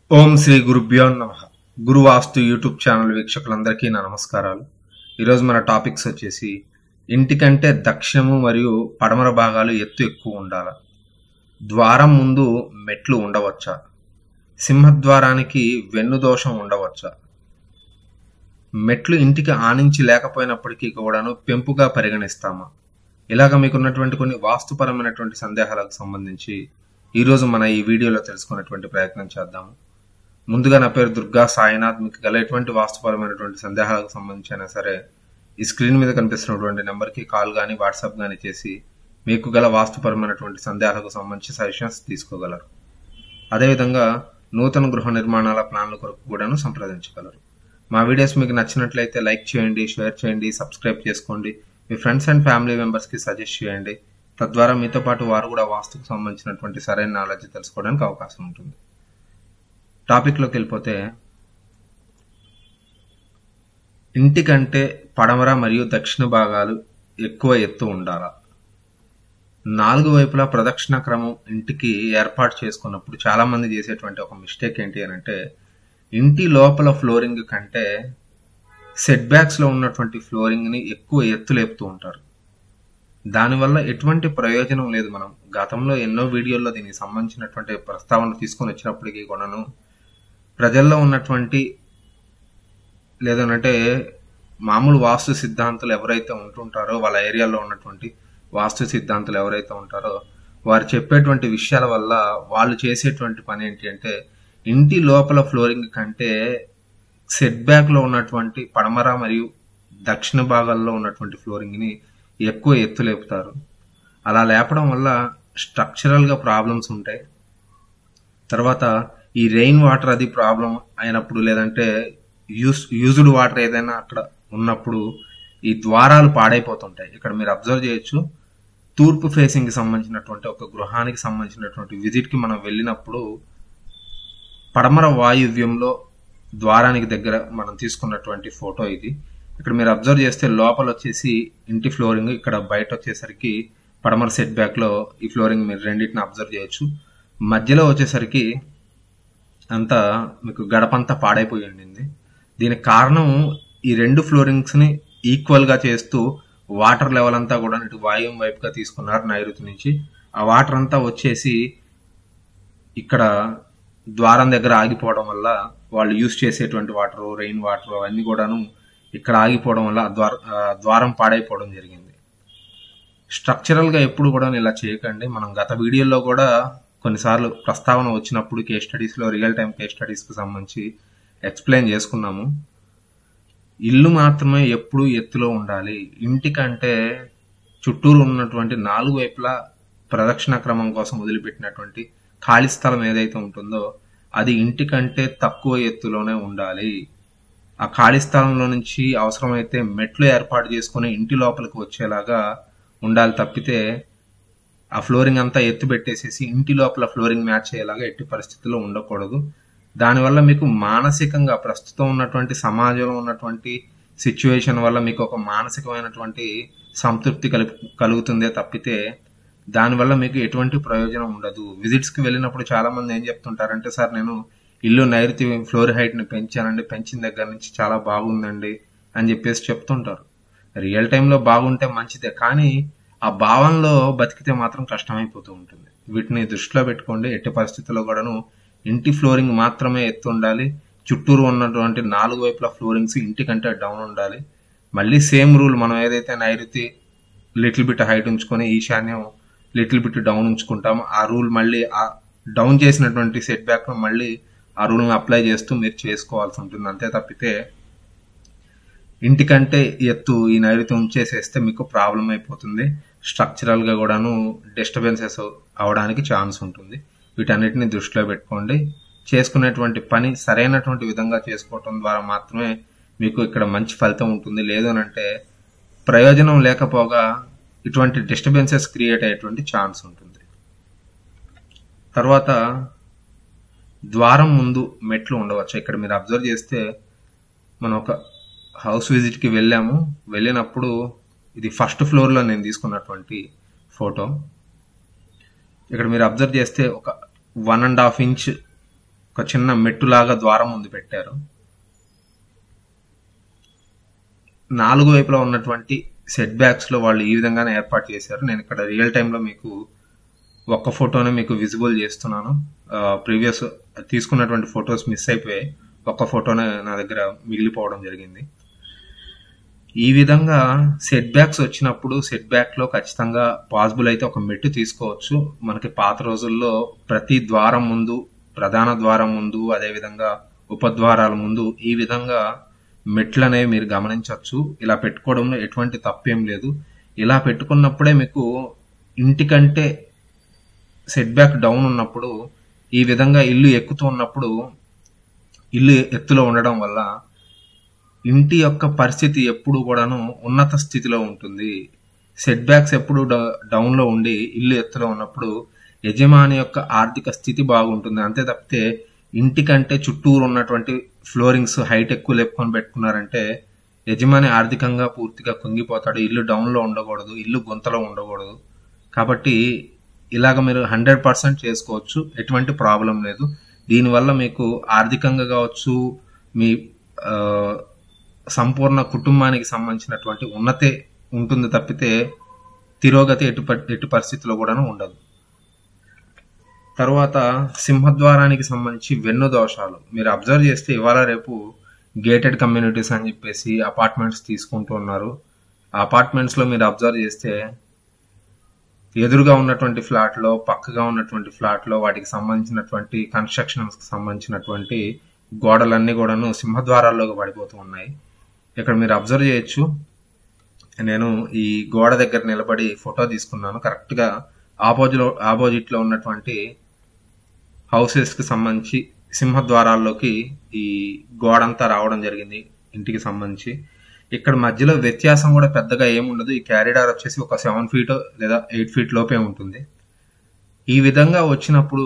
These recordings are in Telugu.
ఓం శ్రీ గురుభ్యో నమ గురువాస్తు యూట్యూబ్ ఛానల్ వీక్షకులందరికీ నా నమస్కారాలు ఈరోజు మన టాపిక్స్ వచ్చేసి ఇంటికంటే దక్షిణము మరియు పడమర భాగాలు ఎత్తు ఎక్కువ ఉండాలి ద్వారం ముందు మెట్లు ఉండవచ్చా సింహద్వారానికి వెన్ను దోషం ఉండవచ్చా మెట్లు ఇంటికి ఆనించి లేకపోయినప్పటికీ కూడాను పెంపుగా పరిగణిస్తామా ఇలాగ మీకున్నటువంటి కొన్ని వాస్తుపరమైనటువంటి సందేహాలకు సంబంధించి ఈరోజు మన ఈ వీడియోలో తెలుసుకునేటువంటి ప్రయత్నం చేద్దాము ముందుగా నా పేరు దుర్గా సాయినాథ్ మీకు గల ఎటువంటి వాస్తుపరమైనటువంటి సందేహాలకు సంబంధించి అయినా సరే ఈ స్క్రీన్ మీద కనిపిస్తున్నటువంటి నెంబర్కి కాల్ కానీ వాట్సాప్ కానీ చేసి మీకు గల వాస్తుపరమైనటువంటి సందేహాలకు సంబంధించి సజెషన్స్ తీసుకోగలరు అదేవిధంగా నూతన గృహ నిర్మాణాల ప్లాన్ల కొరకు కూడాను సంప్రదించగలరు మా వీడియోస్ మీకు నచ్చినట్లయితే లైక్ చేయండి షేర్ చేయండి సబ్స్క్రైబ్ చేసుకోండి మీ ఫ్రెండ్స్ అండ్ ఫ్యామిలీ మెంబర్స్కి సజెస్ట్ చేయండి తద్వారా మీతో పాటు వారు కూడా వాస్తుకు సంబంధించినటువంటి సరైన నాలెడ్జ్ తెలుసుకోవడానికి అవకాశం ఉంటుంది టాపిక్లోకి వెళ్ళిపోతే ఇంటికంటే పడమర మరియు దక్షిణ భాగాలు ఎక్కువ ఎత్తు ఉండాలా నాలుగు వైపులా ప్రదక్షిణ క్రమం ఇంటికి ఏర్పాటు చేసుకున్నప్పుడు చాలా మంది చేసేటువంటి ఒక మిస్టేక్ ఏంటి అని అంటే ఇంటి లోపల ఫ్లోరింగ్ కంటే సెట్ బ్యాక్స్ లో ఉన్నటువంటి ఫ్లోరింగ్ ని ఎక్కువ ఎత్తు లేపుతూ ఉంటారు దానివల్ల ఎటువంటి ప్రయోజనం లేదు మనం గతంలో ఎన్నో వీడియోల్లో దీనికి సంబంధించినటువంటి ప్రస్తావన తీసుకొని వచ్చినప్పటికీ కూడాను ప్రజల్లో ఉన్నటువంటి లేదనంటే మామూలు వాస్తు సిద్ధాంతులు ఎవరైతే ఉంటుంటారో వాళ్ళ ఏరియాలో ఉన్నటువంటి వాస్తు సిద్ధాంతులు ఎవరైతే ఉంటారో వారు చెప్పేటువంటి విషయాల వల్ల వాళ్ళు చేసేటువంటి పని ఏంటి అంటే ఇంటి లోపల ఫ్లోరింగ్ కంటే సెట్ బ్యాక్ లో ఉన్నటువంటి పడమర మరియు దక్షిణ భాగాల్లో ఉన్నటువంటి ఫ్లోరింగ్ ని ఎక్కువ ఎత్తు లేపుతారు అలా లేపడం వల్ల స్ట్రక్చరల్ గా ప్రాబ్లమ్స్ ఉంటాయి తర్వాత ఈ రెయిన్ వాటర్ అది ప్రాబ్లం అయినప్పుడు లేదంటే యూస్ యూజ్డ్ వాటర్ ఏదైనా అక్కడ ఉన్నప్పుడు ఈ ద్వారాలు పాడైపోతుంటాయి ఇక్కడ మీరు అబ్జర్వ్ చేయొచ్చు తూర్పు ఫేసింగ్ కి సంబంధించినటువంటి ఒక గృహానికి సంబంధించినటువంటి విజిట్ కి మనం వెళ్ళినప్పుడు పడమర వాయువ్యంలో ద్వారానికి దగ్గర మనం తీసుకున్నటువంటి ఫోటో ఇది ఇక్కడ మీరు అబ్జర్వ్ చేస్తే లోపల వచ్చేసి ఇంటి ఫ్లోరింగ్ ఇక్కడ బయట వచ్చేసరికి పడమర సెట్ బ్యాక్ లో ఈ ఫ్లోరింగ్ మీరు రెండింటిని అబ్జర్వ్ చేయొచ్చు మధ్యలో వచ్చేసరికి అంతా మీకు గడపంతా పాడైపోయి ఉండింది దీనికి కారణం ఈ రెండు ఫ్లోరింగ్స్ ని ఈక్వల్ గా చేస్తూ వాటర్ లెవెల్ అంతా కూడా ఇటు వాయువ్యం వైపుగా తీసుకున్నారు నైరుతి నుంచి ఆ వాటర్ అంతా వచ్చేసి ఇక్కడ ద్వారం దగ్గర ఆగిపోవడం వల్ల వాళ్ళు యూస్ చేసేటువంటి వాటర్ రెయిన్ వాటర్ అవన్నీ కూడాను ఇక్కడ ఆగిపోవడం వల్ల ఆ ద్వార ఆ ద్వారం పాడైపోవడం జరిగింది స్ట్రక్చరల్ గా ఎప్పుడు కూడా ఇలా చేయకండి మనం గత వీడియోలో కూడా కొన్నిసార్లు ప్రస్తావన వచ్చినప్పుడు కేస్ స్టడీస్ లో రియల్ టైం కేస్ స్టడీస్ కి సంబంధించి ఎక్స్ప్లెయిన్ చేసుకున్నాము ఇల్లు మాత్రమే ఎప్పుడు ఎత్తులో ఉండాలి ఇంటికంటే చుట్టూరు ఉన్నటువంటి నాలుగు వైపులా ప్రదక్షిణ క్రమం కోసం వదిలిపెట్టినటువంటి ఖాళీ స్థలం ఏదైతే ఉంటుందో అది ఇంటికంటే తక్కువ ఎత్తులోనే ఉండాలి ఆ ఖాళీ స్థలంలో నుంచి అవసరమైతే మెట్లు ఏర్పాటు చేసుకుని ఇంటి లోపలికి వచ్చేలాగా ఉండాలి తప్పితే ఆ ఫ్లోరింగ్ అంతా ఎత్తు పెట్టేసేసి ఇంటి లోపల ఫ్లోరింగ్ మ్యాచ్ అయ్యేలాగా ఎట్టి పరిస్థితుల్లో ఉండకూడదు దానివల్ల మీకు మానసికంగా ప్రస్తుతం ఉన్నటువంటి సమాజంలో ఉన్నటువంటి సిచ్యువేషన్ వల్ల మీకు ఒక మానసికమైనటువంటి సంతృప్తి కలుగు కలుగుతుందే తప్పితే దానివల్ల మీకు ఎటువంటి ప్రయోజనం ఉండదు విజిట్స్ కి వెళ్ళినప్పుడు చాలా మంది ఏం చెప్తుంటారంటే సార్ నేను ఇల్లు నైరుతి ఫ్లోర్ హైట్ ని పెంచానండి పెంచిన దగ్గర నుంచి చాలా బాగుందండి అని చెప్పేసి చెప్తుంటారు రియల్ టైంలో బాగుంటే మంచిదే కానీ ఆ భావంలో బతికితే మాత్రం కష్టమైపోతూ ఉంటుంది వీటిని దృష్టిలో పెట్టుకోండి ఎట్టి పరిస్థితుల్లో కూడాను ఇంటి ఫ్లోరింగ్ మాత్రమే ఎత్తు ఉండాలి చుట్టూరు ఉన్నటువంటి నాలుగు వైపుల ఫ్లోరింగ్స్ ఇంటికంటే డౌన్ ఉండాలి మళ్ళీ సేమ్ రూల్ మనం ఏదైతే నైరుతి లిటిల్ బిట్ హైట్ ఉంచుకొని ఈశాన్యం లిటిల్ బిట్ డౌన్ ఉంచుకుంటాం ఆ రూల్ మళ్ళీ ఆ డౌన్ చేసినటువంటి సెట్ బ్యాక్ మళ్ళీ ఆ రూల్ అప్లై చేస్తూ మీరు చేసుకోవాల్సి ఉంటుంది అంతే తప్పితే ఇంటికంటే ఎత్తు ఈ నైరుతి ఉంచేసేస్తే మీకు ప్రాబ్లం అయిపోతుంది స్ట్రక్చరల్ గా కూడాను డిస్టర్బెన్సెస్ అవడానికి ఛాన్స్ ఉంటుంది వీటన్నిటిని దృష్టిలో పెట్టుకోండి చేసుకునేటువంటి పని సరైనటువంటి విధంగా చేసుకోవటం ద్వారా మాత్రమే మీకు ఇక్కడ మంచి ఫలితం ఉంటుంది లేదు అంటే ప్రయోజనం లేకపోగా ఇటువంటి డిస్టర్బెన్సెస్ క్రియేట్ అయ్యేటువంటి ఛాన్స్ ఉంటుంది తర్వాత ద్వారం ముందు మెట్లు ఉండవచ్చు ఇక్కడ మీరు అబ్జర్వ్ చేస్తే మనం ఒక హౌస్ విజిట్కి వెళ్ళాము వెళ్ళినప్పుడు ఇది ఫస్ట్ ఫ్లోర్లో నేను తీసుకున్నటువంటి ఫోటో ఇక్కడ మీరు అబ్జర్వ్ చేస్తే ఒక వన్ అండ్ హాఫ్ ఇంచ్ ఒక చిన్న మెట్టులాగా ద్వారం ముందు పెట్టారు నాలుగు వైపులా ఉన్నటువంటి సెట్ బ్యాక్స్ లో వాళ్ళు ఈ విధంగానే ఏర్పాటు చేశారు నేను ఇక్కడ రియల్ టైంలో మీకు ఒక్క ఫోటోనే మీకు విజిబుల్ చేస్తున్నాను ప్రీవియస్ తీసుకున్నటువంటి ఫొటోస్ మిస్ అయిపోయాయి ఒక్క ఫోటోనే నా దగ్గర మిగిలిపోవడం జరిగింది ఈ విధంగా సెట్ బ్యాక్స్ వచ్చినప్పుడు సెట్ బ్యాక్ లో ఖచ్చితంగా పాసిబుల్ అయితే ఒక మెట్టు తీసుకోవచ్చు మనకి పాత రోజుల్లో ప్రతి ద్వారం ముందు ప్రధాన ద్వారం ముందు అదే విధంగా ఉపద్వారాల ముందు ఈ విధంగా మెట్లు అనేవి మీరు గమనించవచ్చు ఇలా పెట్టుకోవడంలో ఎటువంటి తప్పేం లేదు ఇలా పెట్టుకున్నప్పుడే మీకు ఇంటికంటే సెట్ బ్యాక్ డౌన్ ఉన్నప్పుడు ఈ విధంగా ఇల్లు ఎక్కుతూ ఉన్నప్పుడు ఇల్లు ఎత్తులో ఉండడం వల్ల ఇంటి యొక్క పరిస్థితి ఎప్పుడు కూడాను ఉన్నత స్థితిలో ఉంటుంది సెట్ బ్యాక్స్ ఎప్పుడు డౌన్ లో ఉండి ఇల్లు ఎత్తులో ఉన్నప్పుడు యజమాని యొక్క ఆర్థిక స్థితి బాగుంటుంది అంతే తప్పితే ఇంటికంటే చుట్టూరు ఉన్నటువంటి ఫ్లోరింగ్స్ హైట్ ఎక్కువ లేపుకొని పెట్టుకున్నారంటే యజమాని ఆర్థికంగా పూర్తిగా కుంగిపోతాడు ఇల్లు డౌన్ లో ఉండకూడదు ఇల్లు గుంతలో ఉండకూడదు కాబట్టి ఇలాగ మీరు హండ్రెడ్ పర్సెంట్ చేసుకోవచ్చు ఎటువంటి ప్రాబ్లం లేదు దీనివల్ల మీకు ఆర్థికంగా కావచ్చు మీ ఆ, సంపూర్ణ కుటుంబానికి సంబంధించినటువంటి ఉన్నతే ఉంటుంది తప్పితే తిరోగతి ఎటు ప- ఎటు పరిస్థితిలో కూడా ఉండదు తర్వాత సింహద్వారానికి సంబంధించి వెన్ను దోషాలు మీరు అబ్జర్వ్ చేస్తే ఇవాళ రేపు గేటెడ్ కమ్యూనిటీస్ అని చెప్పేసి అపార్ట్మెంట్స్ తీసుకుంటూ ఉన్నారు ఆ అపార్ట్మెంట్స్ లో మీరు అబ్జర్వ్ చేస్తే ఎదురుగా ఉన్నటువంటి ఫ్లాట్ లో పక్కగా ఉన్నటువంటి ఫ్లాట్ లో వాటికి సంబంధించినటువంటి కన్స్ట్రక్షన్స్ కి సంబంధించినటువంటి గోడలన్నీ కూడాను సింహద్వారాల్లోకి పడిపోతూ ఉన్నాయి ఇక్కడ మీరు అబ్జర్వ్ చేయొచ్చు నేను ఈ గోడ దగ్గర నిలబడి ఫోటో తీసుకున్నాను కరెక్ట్ గా ఆపోజిట్ ఆపోజిట్ లో ఉన్నటువంటి హౌసెస్ కి సంబంధించి సింహద్వారాల్లోకి ఈ గోడంతా రావడం జరిగింది ఇంటికి సంబంధించి ఇక్కడ మధ్యలో వ్యత్యాసం కూడా పెద్దగా ఏముండదు ఈ క్యారిడార్ వచ్చేసి ఒక సెవెన్ ఫీట్ లేదా ఎయిట్ ఫీట్ లోపే ఉంటుంది ఈ విధంగా వచ్చినప్పుడు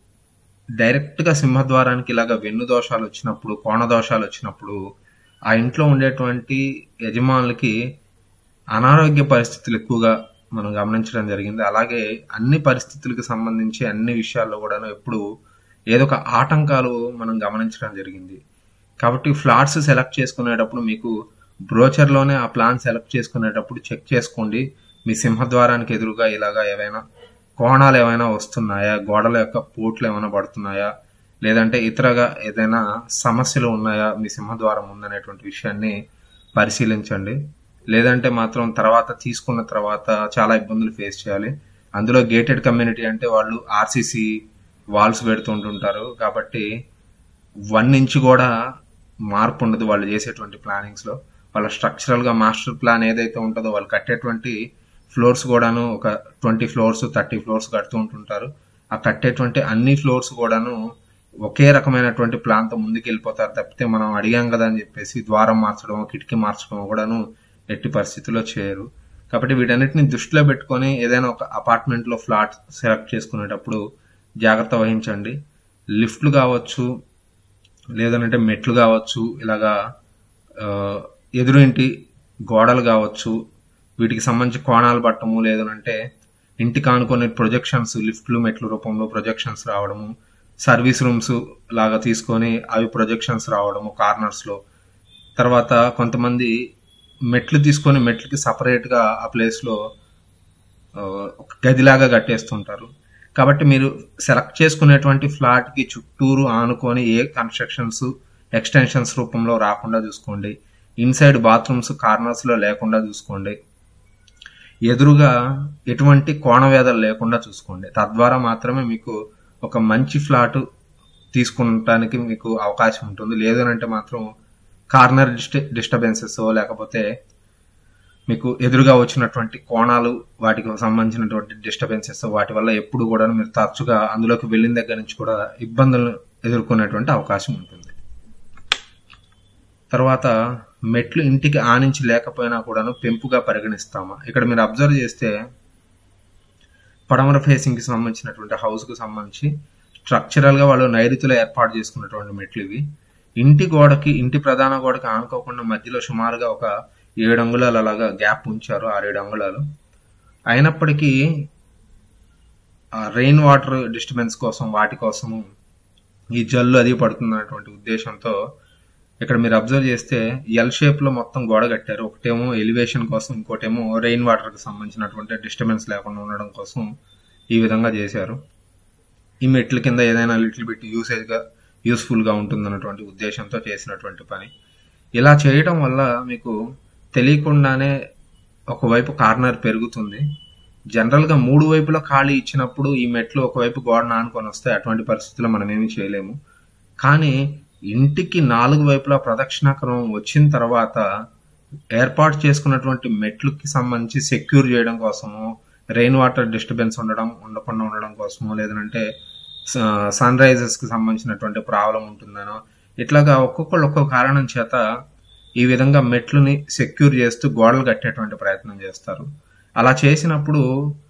డైరెక్ట్ గా సింహద్వారానికి ఇలాగ వెన్ను దోషాలు వచ్చినప్పుడు కోణ దోషాలు వచ్చినప్పుడు ఆ ఇంట్లో ఉండేటువంటి యజమానులకి అనారోగ్య పరిస్థితులు ఎక్కువగా మనం గమనించడం జరిగింది అలాగే అన్ని పరిస్థితులకు సంబంధించి అన్ని విషయాల్లో కూడా ఎప్పుడు ఏదో ఒక ఆటంకాలు మనం గమనించడం జరిగింది కాబట్టి ఫ్లాట్స్ సెలెక్ట్ చేసుకునేటప్పుడు మీకు బ్రోచర్ లోనే ఆ ప్లాన్ సెలెక్ట్ చేసుకునేటప్పుడు చెక్ చేసుకోండి మీ సింహద్వారానికి ఎదురుగా ఇలాగా ఏవైనా కోణాలు ఏమైనా వస్తున్నాయా గోడల యొక్క పోట్లు ఏమైనా పడుతున్నాయా లేదంటే ఇతరగా ఏదైనా సమస్యలు ఉన్నాయా మీ సింహద్వారం ఉందనేటువంటి విషయాన్ని పరిశీలించండి లేదంటే మాత్రం తర్వాత తీసుకున్న తర్వాత చాలా ఇబ్బందులు ఫేస్ చేయాలి అందులో గేటెడ్ కమ్యూనిటీ అంటే వాళ్ళు ఆర్సీసీ వాల్స్ పెడుతుంటుంటారు కాబట్టి వన్ ఇంచ్ కూడా మార్పు ఉండదు వాళ్ళు చేసేటువంటి ప్లానింగ్స్ లో వాళ్ళ స్ట్రక్చరల్ గా మాస్టర్ ప్లాన్ ఏదైతే ఉంటుందో వాళ్ళు కట్టేటువంటి ఫ్లోర్స్ కూడాను ఒక ట్వంటీ ఫ్లోర్స్ థర్టీ ఫ్లోర్స్ కడుతూ ఉంటుంటారు ఆ కట్టేటువంటి అన్ని ఫ్లోర్స్ కూడాను ఒకే రకమైనటువంటి ప్లాన్ తో ముందుకు వెళ్ళిపోతారు తప్పితే మనం అడిగాం కదా అని చెప్పేసి ద్వారం మార్చడం కిటికీ మార్చడం కూడాను ఎట్టి పరిస్థితుల్లో చేయరు కాబట్టి వీటన్నిటిని దృష్టిలో పెట్టుకొని ఏదైనా ఒక అపార్ట్మెంట్ లో ఫ్లాట్ సెలెక్ట్ చేసుకునేటప్పుడు జాగ్రత్త వహించండి లిఫ్ట్లు కావచ్చు లేదనంటే మెట్లు కావచ్చు ఇలాగా ఆ, ఎదురు ఇంటి గోడలు కావచ్చు వీటికి సంబంధించి కోణాలు పట్టము లేదనంటే ఇంటికి ఆనుకొని ప్రొజెక్షన్స్ లిఫ్ట్లు మెట్ల రూపంలో ప్రొజెక్షన్స్ రావడము సర్వీస్ రూమ్స్ లాగా తీసుకొని అవి ప్రొజెక్షన్స్ రావడము కార్నర్స్ లో తర్వాత కొంతమంది మెట్లు తీసుకొని మెట్లకి సపరేట్ గా ఆ ప్లేస్ లో ఆ, ఒక గదిలాగా కట్టేస్తుంటారు కాబట్టి మీరు సెలెక్ట్ చేసుకునేటువంటి ఫ్లాట్ కి చుట్టూరు ఆనుకొని ఏ కన్స్ట్రక్షన్స్ ఎక్స్టెన్షన్స్ రూపంలో రాకుండా చూసుకోండి ఇన్సైడ్ బాత్రూమ్స్ కార్నర్స్ లో లేకుండా చూసుకోండి ఎదురుగా ఎటువంటి కోణవేదలు లేకుండా చూసుకోండి తద్వారా మాత్రమే మీకు ఒక మంచి ఫ్లాట్ తీసుకుంటానికి మీకు అవకాశం ఉంటుంది లేదనంటే మాత్రం కార్నర్ డిస్టర్బెన్సెస్ లేకపోతే మీకు ఎదురుగా వచ్చినటువంటి కోణాలు వాటికి సంబంధించినటువంటి డిస్టర్బెన్సెస్ వాటి వల్ల ఎప్పుడు కూడా మీరు తరచుగా అందులోకి వెళ్ళిన దగ్గర నుంచి కూడా ఇబ్బందులు ఎదుర్కొనేటువంటి అవకాశం ఉంటుంది తర్వాత మెట్లు ఇంటికి ఆనించి లేకపోయినా కూడాను పెంపుగా పరిగణిస్తామా ఇక్కడ మీరు అబ్జర్వ్ చేస్తే పడమర ఫేసింగ్ కి సంబంధించినటువంటి హౌస్ కు సంబంధించి స్ట్రక్చరల్ గా వాళ్ళు నైరుతిలో ఏర్పాటు చేసుకున్నటువంటి మెట్లు ఇవి ఇంటి గోడకి ఇంటి ప్రధాన గోడకి ఆనుకోకుండా మధ్యలో సుమారుగా ఒక ఏడు అంగుళాలు అలాగా గ్యాప్ ఉంచారు ఆరేడు అంగుళాలు అయినప్పటికీ రెయిన్ వాటర్ డిస్టర్బెన్స్ కోసం వాటి కోసము ఈ జల్లు అది పడుతున్నటువంటి ఉద్దేశంతో ఇక్కడ మీరు అబ్జర్వ్ చేస్తే ఎల్ షేప్ లో మొత్తం గోడ కట్టారు ఒకటేమో ఎలివేషన్ కోసం ఇంకోటేమో రెయిన్ వాటర్ కి సంబంధించినటువంటి డిస్టర్బెన్స్ లేకుండా ఉండడం కోసం ఈ విధంగా చేశారు ఈ మెట్ల కింద ఏదైనా లిటిల్ బిట్ యూసేజ్ గా యూస్ఫుల్ గా ఉంటుందన్నటువంటి ఉద్దేశంతో చేసినటువంటి పని ఇలా చేయడం వల్ల మీకు తెలియకుండానే ఒకవైపు కార్నర్ పెరుగుతుంది జనరల్ గా మూడు వైపులా ఖాళీ ఇచ్చినప్పుడు ఈ మెట్లు ఒకవైపు గోడ నానుకొని వస్తే అటువంటి పరిస్థితుల్లో మనం ఏమీ చేయలేము కానీ ఇంటికి నాలుగు వైపులా ప్రదక్షిణాక్రమం వచ్చిన తర్వాత ఏర్పాటు చేసుకున్నటువంటి మెట్లుకి సంబంధించి సెక్యూర్ చేయడం కోసము రెయిన్ వాటర్ డిస్టర్బెన్స్ ఉండడం ఉండకుండా ఉండడం కోసము లేదంటే సన్ రైజెస్ కి సంబంధించినటువంటి ప్రాబ్లం ఉంటుందనో ఇట్లాగా ఒక్కొక్కళ్ళు ఒక్కొక్క కారణం చేత ఈ విధంగా మెట్లుని సెక్యూర్ చేస్తూ గోడలు కట్టేటువంటి ప్రయత్నం చేస్తారు అలా చేసినప్పుడు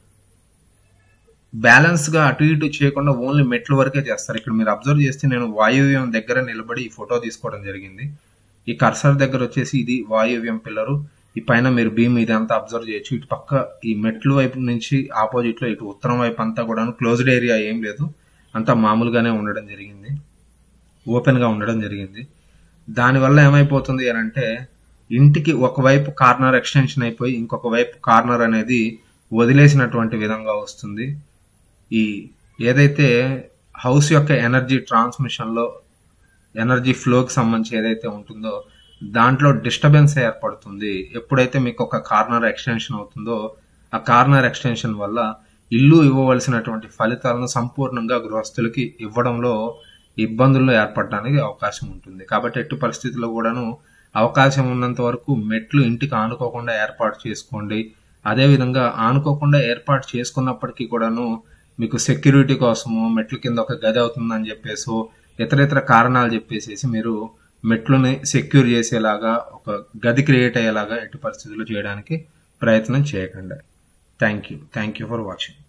బ్యాలెన్స్ గా అటు ఇటు చేయకుండా ఓన్లీ మెట్ల వరకే చేస్తారు ఇక్కడ మీరు అబ్జర్వ్ చేస్తే నేను వాయువ్యం దగ్గర నిలబడి ఈ ఫోటో తీసుకోవడం జరిగింది ఈ కర్సర్ దగ్గర వచ్చేసి ఇది వాయువ్యం పిల్లరు ఈ పైన మీరు బీమ్ ఇదంతా అబ్జర్వ్ చేయొచ్చు ఇటు పక్క ఈ మెట్ల వైపు నుంచి ఆపోజిట్ లో ఇటు ఉత్తరం వైపు అంతా కూడా క్లోజ్డ్ ఏరియా ఏం లేదు అంతా మామూలుగానే ఉండడం జరిగింది ఓపెన్ గా ఉండడం జరిగింది దానివల్ల ఏమైపోతుంది అని అంటే ఇంటికి ఒకవైపు కార్నర్ ఎక్స్టెన్షన్ అయిపోయి ఇంకొక వైపు కార్నర్ అనేది వదిలేసినటువంటి విధంగా వస్తుంది ఈ ఏదైతే హౌస్ యొక్క ఎనర్జీ ట్రాన్స్మిషన్ లో ఎనర్జీ ఫ్లోకి సంబంధించి ఏదైతే ఉంటుందో దాంట్లో డిస్టర్బెన్స్ ఏర్పడుతుంది ఎప్పుడైతే మీకు ఒక కార్నర్ ఎక్స్టెన్షన్ అవుతుందో ఆ కార్నర్ ఎక్స్టెన్షన్ వల్ల ఇల్లు ఇవ్వవలసినటువంటి ఫలితాలను సంపూర్ణంగా గృహస్థులకి ఇవ్వడంలో ఇబ్బందుల్లో ఏర్పడడానికి అవకాశం ఉంటుంది కాబట్టి ఎట్టి పరిస్థితుల్లో కూడాను అవకాశం ఉన్నంత వరకు మెట్లు ఇంటికి ఆనుకోకుండా ఏర్పాటు చేసుకోండి అదేవిధంగా ఆనుకోకుండా ఏర్పాటు చేసుకున్నప్పటికీ కూడాను మీకు సెక్యూరిటీ కోసము మెట్ల కింద ఒక గది అవుతుందని చెప్పేసి ఇతర ఇతర కారణాలు చెప్పేసి మీరు మెట్లుని సెక్యూర్ చేసేలాగా ఒక గది క్రియేట్ అయ్యేలాగా ఎట్టి పరిస్థితుల్లో చేయడానికి ప్రయత్నం చేయకండి thank you thank you for watching